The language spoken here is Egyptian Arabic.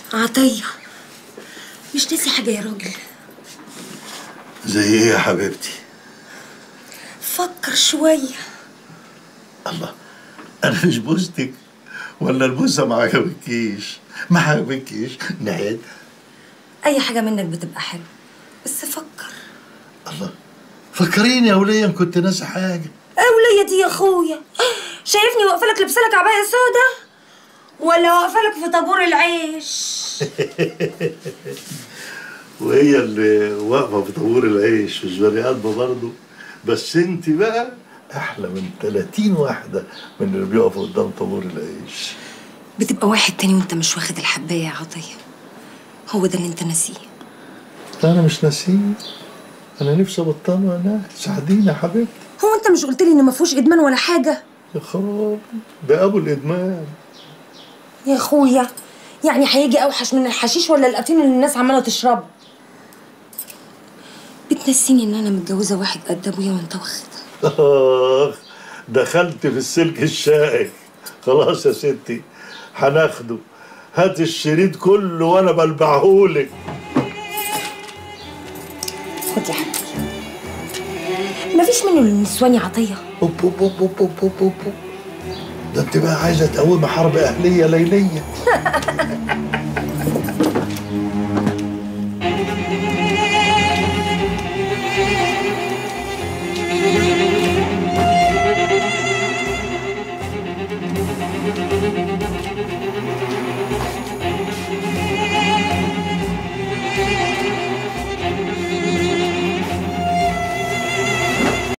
عطية مش ناسي حاجة يا راجل زي ايه يا حبيبتي فكر شوية الله انا مش بوستك ولا البوسه ما عجبكيش ما عجبكيش نعيد أي حاجة منك بتبقى حلوة بس فكر الله فكريني يا وليا إن كنت ناسي حاجه أولية دي يا أخويا شايفني واقفة لك لابسة لك عباية سودا ولا واقفة لك في طابور العيش وهي اللي واقفه في طابور العيش مش بني ادمه برضه بس انت بقى احلى من 30 واحده من اللي بيقفوا قدام طابور العيش بتبقى واحد تاني وانت مش واخد الحباية يا عطية هو ده اللي انت ناسيه لا انا مش ناسيه انا نفسي ابطلها انا ساعديني يا حبيبتي هو انت مش قلت لي ان ما فيهوش ادمان ولا حاجة يا خراب ده ابو الادمان يا اخويا يعني هيجي اوحش من الحشيش ولا الافيون اللي الناس عماله تشربه بتنسيني ان انا متجوزه واحد قد ابويا وانت واخدها آخ دخلت في السلك الشائك خلاص يا ستي هناخده هات الشريط كله وانا بلبعهولك خد يا حبيبي مفيش منه للنسوان يا عطيه أوب أوب أوب أوب أوب أوب أوب. ده انت بقى عايزه تقومي حرب اهليه ليليه